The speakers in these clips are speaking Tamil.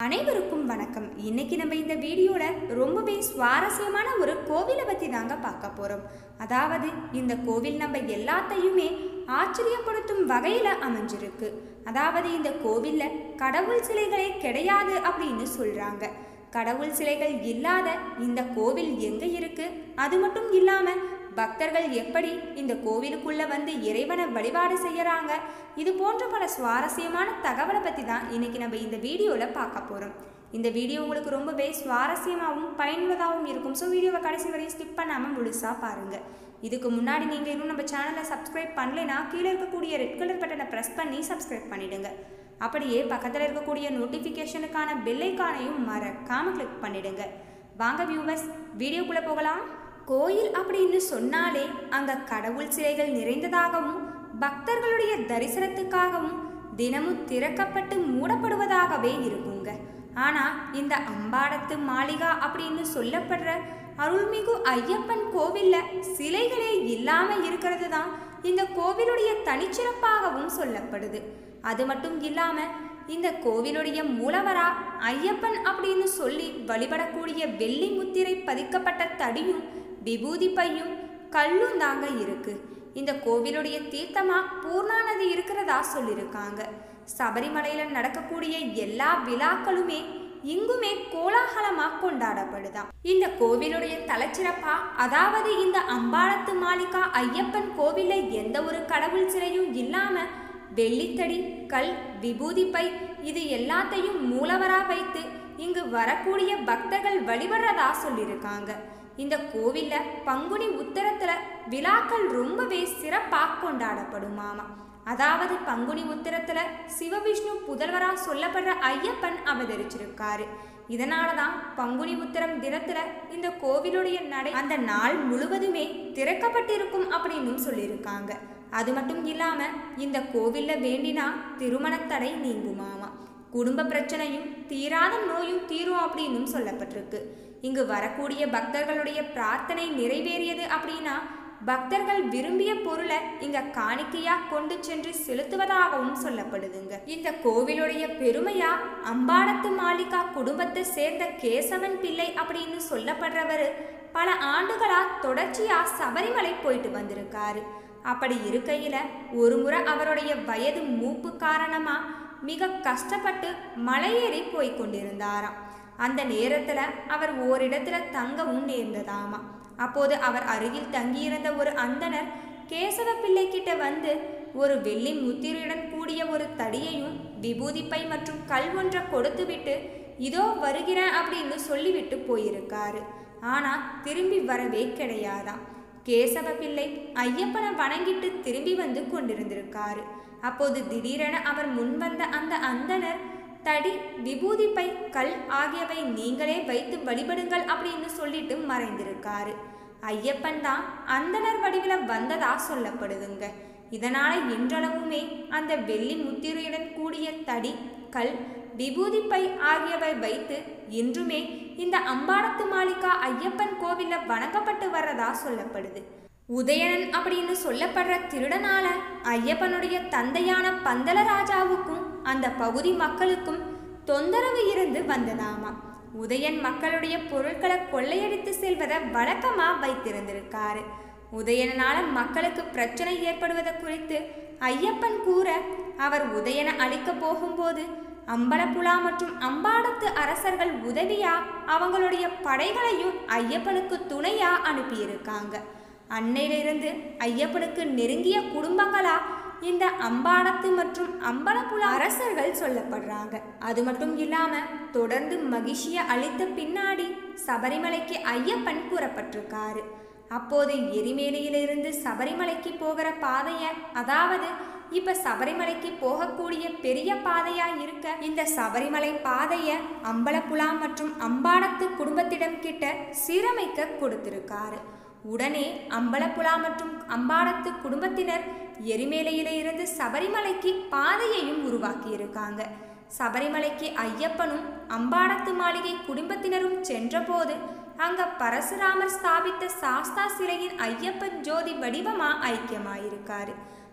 அனைவருக்கும் வணக்கம் இன்னைக்கு நம்ம இந்த வீடியோல ரொம்பவே சுவாரஸ்யமான ஒரு கோவிலை பத்தி தாங்க பார்க்க போறோம் அதாவது இந்த கோவில் நம்ம எல்லாத்தையுமே ஆச்சரியப்படுத்தும் வகையில அமைஞ்சிருக்கு அதாவது இந்த கோவில்ல கடவுள் சிலைகளே கிடையாது அப்படின்னு சொல்றாங்க கடவுள் சிலைகள் இல்லாத இந்த கோவில் எங்க இருக்கு அது மட்டும் இல்லாம பக்தர்கள் எப்படி இந்த கோவிலுக்குள்ள வந்து இறைவனை வழிபாடு செய்யறாங்க இது போன்ற பல சுவாரஸ்யமான தகவலை பத்தி தான் இன்னைக்கு நம்ம இந்த வீடியோல பார்க்க போறோம் இந்த வீடியோ உங்களுக்கு ரொம்பவே சுவாரஸ்யமாகவும் பயனுள்ளதாகவும் இருக்கும் ஸோ வீடியோவை கடைசி வரையும் ஸ்கிப் பண்ணாம முழுசா பாருங்க இதுக்கு முன்னாடி நீங்க இன்னும் நம்ம சேனலை சப்ஸ்கிரைப் பண்ணலைன்னா கீழே இருக்கக்கூடிய ரெட் கலர் பட்டனை ப்ரெஸ் பண்ணி சப்ஸ்கிரைப் பண்ணிடுங்க அப்படியே பக்கத்தில் இருக்கக்கூடிய நோட்டிஃபிகேஷனுக்கான பெல்லைக்கானையும் மறக்காம கிளிக் பண்ணிடுங்க வாங்க வியூவர்ஸ் வீடியோக்குள்ள போகலாம் கோயில் அப்படின்னு சொன்னாலே அங்க கடவுள் சிலைகள் நிறைந்ததாகவும் பக்தர்களுடைய தரிசனத்துக்காகவும் தினமும் திறக்கப்பட்டு மூடப்படுவதாகவே இருக்குங்க ஆனா இந்த அம்பாடத்து மாளிகா அப்படின்னு சொல்லப்படுற அருள்மிகு ஐயப்பன் கோவில்ல சிலைகளே இல்லாம இருக்கிறது தான் இந்த கோவிலுடைய தனிச்சிறப்பாகவும் சொல்லப்படுது அது மட்டும் இல்லாம இந்த கோவிலுடைய மூலவரா ஐயப்பன் அப்படின்னு சொல்லி வழிபடக்கூடிய வெள்ளி முத்திரை பதிக்கப்பட்ட தடியும் விபூதி பையும் கல்லும் தாங்க இருக்கு இந்த கோவிலுடைய தீர்த்தமா பூர்ணா நதி இருக்கிறதா சொல்லியிருக்காங்க சபரிமலையில நடக்கக்கூடிய எல்லா விழாக்களுமே இங்குமே கோலாகலமா கொண்டாடப்படுதாம் இந்த கோவிலுடைய தலச்சிறப்பா அதாவது இந்த அம்பாளத்து மாளிகா ஐயப்பன் கோவில்ல எந்த ஒரு கடவுள் சிலையும் இல்லாம வெள்ளித்தடி கல் விபூதி பை இது எல்லாத்தையும் மூலவரா வைத்து இங்கு வரக்கூடிய பக்தர்கள் வழிபடுறதா சொல்லியிருக்காங்க இந்த கோவில்ல பங்குனி உத்தரத்துல விழாக்கள் ரொம்பவே சிறப்பா கொண்டாடப்படுமாமா அதாவது பங்குனி உத்தரத்துல சிவவிஷ்ணு புதல்வரா சொல்லப்படுற ஐயப்பன் அவதரிச்சிருக்காரு இதனால தான் பங்குனி உத்தரம் தினத்துல இந்த கோவிலுடைய நடை அந்த நாள் முழுவதுமே திறக்கப்பட்டிருக்கும் அப்படின்னு சொல்லியிருக்காங்க அது மட்டும் இல்லாம இந்த கோவில்ல வேண்டினா திருமணத்தடை நீங்குமாமா குடும்ப பிரச்சனையும் தீராத நோயும் தீரும் அப்படின்னு சொல்லப்பட்டிருக்கு இங்கு வரக்கூடிய பக்தர்களுடைய பிரார்த்தனை நிறைவேறியது அப்படின்னா பக்தர்கள் விரும்பிய பொருளை இங்க காணிக்கையா கொண்டு சென்று செலுத்துவதாகவும் சொல்லப்படுதுங்க இந்த கோவிலுடைய பெருமையா அம்பாடத்து மாளிகா குடும்பத்தை சேர்ந்த கேசவன் பிள்ளை அப்படின்னு சொல்லப்படுறவர் பல ஆண்டுகளா தொடர்ச்சியா சபரிமலை போயிட்டு வந்திருக்காரு அப்படி இருக்கையில ஒரு முறை அவருடைய வயது மூப்பு காரணமா மிக கஷ்டப்பட்டு மலையேறி போய் கொண்டிருந்தாராம் அந்த நேரத்துல அவர் ஓரிடத்துல தங்கவும் நேர்ந்ததாமா அப்போது அவர் அருகில் தங்கியிருந்த ஒரு அந்தனர் கேசவ பிள்ளை கிட்ட வந்து ஒரு வெள்ளி முத்திரையுடன் கூடிய ஒரு தடியையும் விபூதிப்பை மற்றும் கல் ஒன்றை கொடுத்துவிட்டு இதோ வருகிறேன் அப்படின்னு சொல்லிவிட்டு போயிருக்காரு ஆனா திரும்பி வரவே கிடையாதாம் கேசவ பிள்ளை ஐயப்பனை வணங்கிட்டு திரும்பி வந்து கொண்டிருந்திருக்காரு அப்போது திடீரென அவர் முன்வந்த அந்த அந்தனர் தடி விபூதிப்பை கல் ஆகியவை நீங்களே வைத்து வழிபடுங்கள் அப்படின்னு சொல்லிட்டு மறைந்திருக்காரு ஐயப்பன் தான் அந்தனர் வடிவில் வந்ததா சொல்லப்படுதுங்க இதனால இன்றளவுமே அந்த வெள்ளி முத்திரையுடன் கூடிய தடி கல் விபூதிப்பை ஆகியவை வைத்து இன்றுமே இந்த அம்பாடத்து மாளிகா ஐயப்பன் கோவில்ல வணங்கப்பட்டு வர்றதா சொல்லப்படுது உதயணன் அப்படின்னு சொல்லப்படுற திருடனால ஐயப்பனுடைய தந்தையான பந்தலராஜாவுக்கும் அந்த பகுதி மக்களுக்கும் தொந்தரவு இருந்து வந்ததாமா உதயன் மக்களுடைய பொருட்களை கொள்ளையடித்து செல்வதை வழக்கமா வைத்திருந்திருக்காரு உதயனால மக்களுக்கு பிரச்சனை ஏற்படுவது குறித்து ஐயப்பன் கூற அவர் உதயனை அழிக்க போகும்போது அம்பலப்புலா மற்றும் அம்பாடத்து அரசர்கள் உதவியா அவங்களுடைய படைகளையும் ஐயப்பனுக்கு துணையா அனுப்பியிருக்காங்க அன்னையிலிருந்து ஐயப்பனுக்கு நெருங்கிய குடும்பங்களா இந்த அம்பாடத்து மற்றும் அம்பலப்புல அரசர்கள் சொல்லப்படுறாங்க அது மட்டும் இல்லாம தொடர்ந்து மகிழ்ச்சிய அளித்த பின்னாடி சபரிமலைக்கு ஐயப்பன் கூறப்பட்டிருக்காரு அப்போது எரிமேலியிலிருந்து சபரிமலைக்கு போகிற பாதைய அதாவது இப்ப சபரிமலைக்கு போகக்கூடிய பெரிய பாதையா இருக்க இந்த சபரிமலை பாதைய அம்பலப்புலா மற்றும் அம்பாடத்து குடும்பத்திடம் கிட்ட சீரமைக்க கொடுத்திருக்காரு உடனே அம்பலப்புலா மற்றும் அம்பாடத்து குடும்பத்தினர் எரிமேலையில இருந்து சபரிமலைக்கு பாதையையும் உருவாக்கியிருக்காங்க சபரிமலைக்கு ஐயப்பனும் அம்பாடத்து மாளிகை குடும்பத்தினரும் சென்றபோது அங்க பரசுராமர் ஸ்தாபித்த சாஸ்தா சிலையின் ஐயப்பன் ஜோதி வடிவமா ஐக்கியமாயிருக்காரு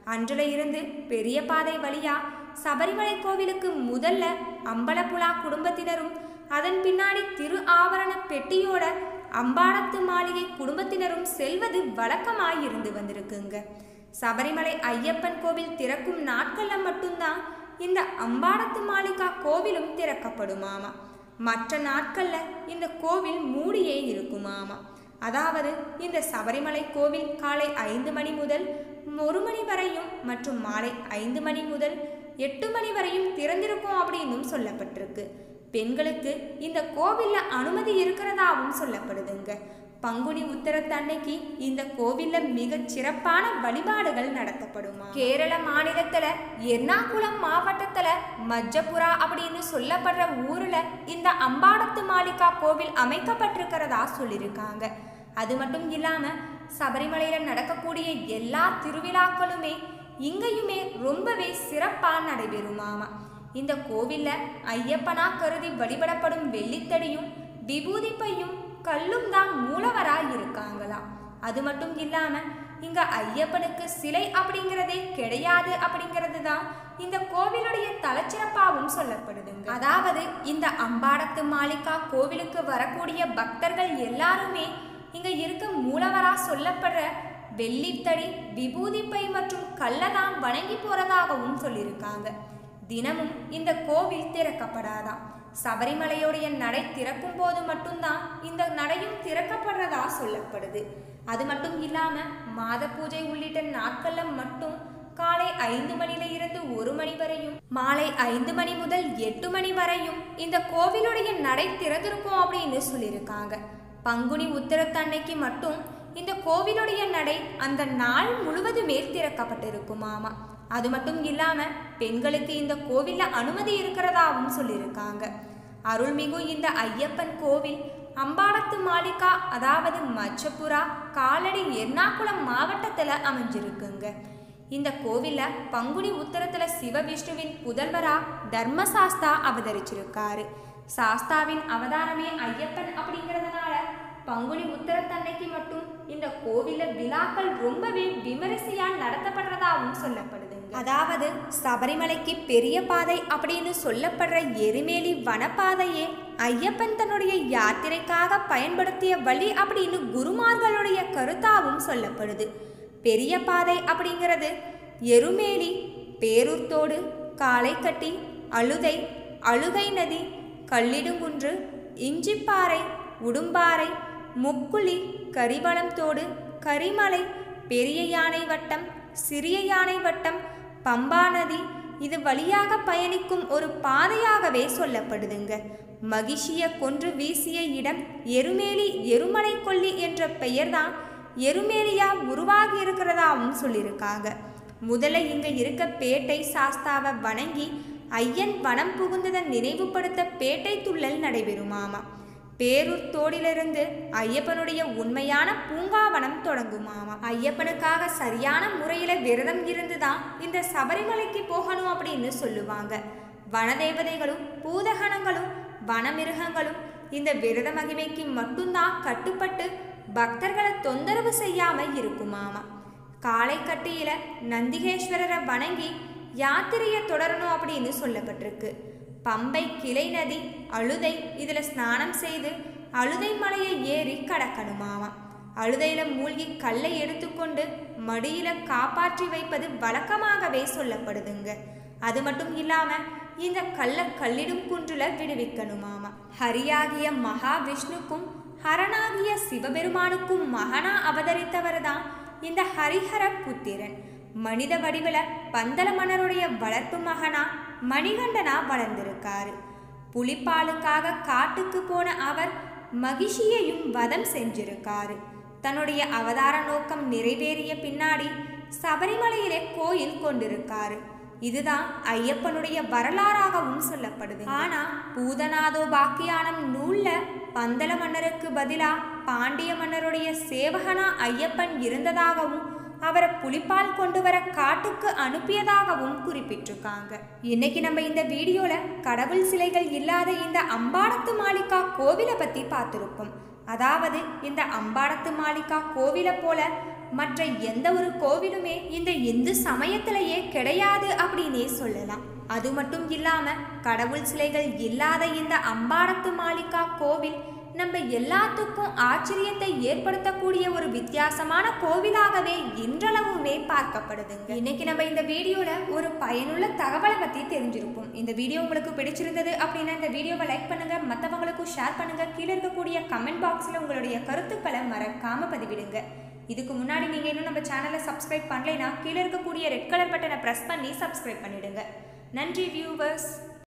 அன்றுல இருந்து பெரிய பாதை வழியா சபரிமலை கோவிலுக்கு முதல்ல அம்பலப்புழா குடும்பத்தினரும் அதன் பின்னாடி திரு ஆவரண பெட்டியோட அம்பாடத்து மாளிகை குடும்பத்தினரும் செல்வது வழக்கமாயிருந்து வந்திருக்குங்க சபரிமலை ஐயப்பன் கோவில் திறக்கும் நாட்கள்ல மட்டும்தான் இந்த அம்பாடத்து மாளிகா கோவிலும் திறக்கப்படுமாமா மற்ற நாட்கள்ல இந்த கோவில் மூடியே இருக்குமாமா அதாவது இந்த சபரிமலை கோவில் காலை ஐந்து மணி முதல் ஒரு மணி வரையும் மற்றும் மாலை ஐந்து மணி முதல் எட்டு மணி வரையும் திறந்திருக்கும் அப்படின்னும் சொல்லப்பட்டிருக்கு பெண்களுக்கு இந்த கோவில்ல அனுமதி இருக்கிறதாவும் சொல்லப்படுதுங்க பங்குனி உத்தரத்தன்னைக்கு இந்த கோவில்ல மிகச் சிறப்பான வழிபாடுகள் நடத்தப்படுமா கேரள மாநிலத்துல எர்ணாகுளம் மாவட்டத்துல மஜ்ஜபுரா அப்படின்னு சொல்லப்படுற ஊர்ல இந்த அம்பாடத்து மாளிகா கோவில் அமைக்கப்பட்டிருக்கிறதா சொல்லியிருக்காங்க அது மட்டும் இல்லாம சபரிமலையில நடக்கக்கூடிய எல்லா திருவிழாக்களுமே இங்கேயுமே ரொம்பவே சிறப்பா நடைபெறுமாமா இந்த கோவில்ல ஐயப்பனா கருதி வழிபடப்படும் வெள்ளித்தடியும் விபூதி பையும் கல்லும் தான் மூலவரா இருக்காங்களாம் அது மட்டும் இல்லாம இங்க ஐயப்பனுக்கு சிலை அப்படிங்கிறதே கிடையாது அப்படிங்கிறது தான் இந்த கோவிலுடைய தலச்சிறப்பாகவும் சொல்லப்படுதுங்க அதாவது இந்த அம்பாடத்து மாளிகா கோவிலுக்கு வரக்கூடிய பக்தர்கள் எல்லாருமே இங்க இருக்க மூலவரா சொல்லப்படுற வெள்ளித்தடி விபூதி பை மற்றும் கல்லதான் வணங்கி போறதாகவும் சொல்லியிருக்காங்க தினமும் இந்த கோவில் திறக்கப்படாதாம் சபரிமலையோடைய நடை திறக்கும் போது மட்டும்தான் இந்த நடையும் திறக்கப்படுறதா சொல்லப்படுது அது மட்டும் இல்லாம மாத பூஜை உள்ளிட்ட நாட்கள்ல மட்டும் காலை ஐந்து மணில இருந்து ஒரு மணி வரையும் மாலை ஐந்து மணி முதல் எட்டு மணி வரையும் இந்த கோவிலுடைய நடை திறந்திருக்கும் அப்படின்னு சொல்லியிருக்காங்க பங்குனி உத்தரத்தன்னைக்கு மட்டும் இந்த கோவிலுடைய நடை அந்த நாள் முழுவதுமே திறக்கப்பட்டிருக்குமாமா அது மட்டும் இல்லாம பெண்களுக்கு இந்த கோவில்ல அனுமதி இருக்கிறதாவும் சொல்லியிருக்காங்க அருள்மிகு இந்த ஐயப்பன் கோவில் அம்பாடத்து மாளிகா அதாவது மச்சபுரா காலடி எர்ணாகுளம் மாவட்டத்துல அமைஞ்சிருக்குங்க இந்த கோவில்ல பங்குனி உத்தரத்துல சிவவிஷ்ணுவின் புதல்வரா தர்மசாஸ்தா அவதரிச்சிருக்காரு சாஸ்தாவின் அவதாரமே ஐயப்பன் அப்படிங்கிறதுனால பங்குனி உத்தரத்தன்னைக்கு மட்டும் இந்த கோவில்ல விழாக்கள் ரொம்பவே விமரிசையா நடத்தப்படுறதாவும் சொல்லப்படுதுங்க அதாவது சபரிமலைக்கு பெரிய பாதை அப்படின்னு சொல்லப்படுற எருமேலி வனப்பாதையே ஐயப்பன் தன்னுடைய யாத்திரைக்காக பயன்படுத்திய வழி அப்படின்னு குருமார்களுடைய கருத்தாவும் சொல்லப்படுது பெரிய பாதை அப்படிங்கிறது எருமேலி பேரூர்த்தோடு காளைக்கட்டி அழுதை அழுகை நதி கல்லிடுங்குன்று இஞ்சிப்பாறை உடும்பாறை முக்குழி கரிவளம்தோடு கரிமலை பெரிய யானை வட்டம் சிறிய யானை வட்டம் பம்பா நதி இது வழியாக பயணிக்கும் ஒரு பாதையாகவே சொல்லப்படுதுங்க மகிஷிய கொன்று வீசிய இடம் எருமேலி எருமலை கொல்லி என்ற பெயர்தான் எருமேலியா உருவாகி இருக்கிறதாவும் சொல்லியிருக்காங்க முதல்ல இங்க இருக்க பேட்டை சாஸ்தாவை வணங்கி ஐயன் வனம் புகுந்ததை நினைவுபடுத்த பேட்டை துள்ளல் நடைபெறுமாமா பேரூர் தோடிலிருந்து ஐயப்பனுடைய உண்மையான பூங்காவனம் தொடங்குமாமா ஐயப்பனுக்காக சரியான முறையில விரதம் இருந்துதான் இந்த சபரிமலைக்கு போகணும் அப்படின்னு சொல்லுவாங்க வனதேவதைகளும் பூதகணங்களும் வனமிருகங்களும் இந்த விரத மகிமைக்கு மட்டும்தான் கட்டுப்பட்டு பக்தர்களை தொந்தரவு செய்யாம இருக்குமாமா காலை கட்டியில நந்திகேஸ்வரரை வணங்கி யாத்திரையை தொடரணும் அப்படின்னு சொல்லப்பட்டிருக்கு பம்பை கிளை நதி அழுதை இதுல ஸ்நானம் செய்து அழுதை மலையை ஏறி கடக்கணுமாமா அழுதையில மூழ்கி கல்லை எடுத்துக்கொண்டு மடியில காப்பாற்றி வைப்பது வழக்கமாகவே சொல்லப்படுதுங்க அது மட்டும் இல்லாம இந்த கல்ல கல்லிடும் குன்றுல விடுவிக்கணுமாமா ஹரியாகிய மகாவிஷ்ணுக்கும் ஹரனாகிய சிவபெருமானுக்கும் மகனா அவதரித்தவர் தான் இந்த ஹரிஹர புத்திரன் மனித வடிவில பந்தல மன்னருடைய வளர்ப்பு மகனா மணிகண்டனா வளர்ந்திருக்காரு புலிப்பாலுக்காக காட்டுக்கு போன அவர் மகிஷியையும் வதம் செஞ்சிருக்காரு தன்னுடைய அவதார நோக்கம் நிறைவேறிய பின்னாடி சபரிமலையிலே கோயில் கொண்டிருக்காரு இதுதான் ஐயப்பனுடைய வரலாறாகவும் சொல்லப்படுது ஆனா பூதநாதோ பாக்கியானம் நூல்ல பந்தல மன்னருக்கு பதிலா பாண்டிய மன்னருடைய சேவகனா ஐயப்பன் இருந்ததாகவும் அவரை புலிப்பால் கொண்டு வர காட்டுக்கு அனுப்பியதாகவும் குறிப்பிட்டிருக்காங்க இன்னைக்கு நம்ம இந்த வீடியோல கடவுள் சிலைகள் இல்லாத இந்த அம்பாடத்து மாளிகா கோவிலை பத்தி பார்த்திருப்போம் அதாவது இந்த அம்பாடத்து மாளிகா கோவிலை போல மற்ற எந்த ஒரு கோவிலுமே இந்த இந்து சமயத்திலேயே கிடையாது அப்படின்னே சொல்லலாம் அது மட்டும் இல்லாம கடவுள் சிலைகள் இல்லாத இந்த அம்பாரத்து மாளிகா கோவில் நம்ம எல்லாத்துக்கும் ஆச்சரியத்தை ஏற்படுத்தக்கூடிய ஒரு வித்தியாசமான கோவிலாகவே இன்றளவுமே பார்க்கப்படுதுங்க இன்னைக்கு நம்ம இந்த வீடியோல ஒரு பயனுள்ள தகவலை பத்தி தெரிஞ்சிருப்போம் இந்த வீடியோ உங்களுக்கு பிடிச்சிருந்தது அப்படின்னா இந்த வீடியோவை லைக் பண்ணுங்க மற்றவங்களுக்கும் ஷேர் பண்ணுங்க கீழே இருக்கக்கூடிய கமெண்ட் பாக்ஸ்ல உங்களுடைய கருத்துக்களை மறக்காம பதிவிடுங்க இதுக்கு முன்னாடி நீங்க இன்னும் நம்ம சேனலை சப்ஸ்கிரைப் பண்ணலைன்னா கீழே இருக்கக்கூடிய ரெட் கலர் பட்டனை பிரஸ் பண்ணி சப்ஸ்கிரைப் பண்ணிடுங்க நன்றி வியூவர்ஸ்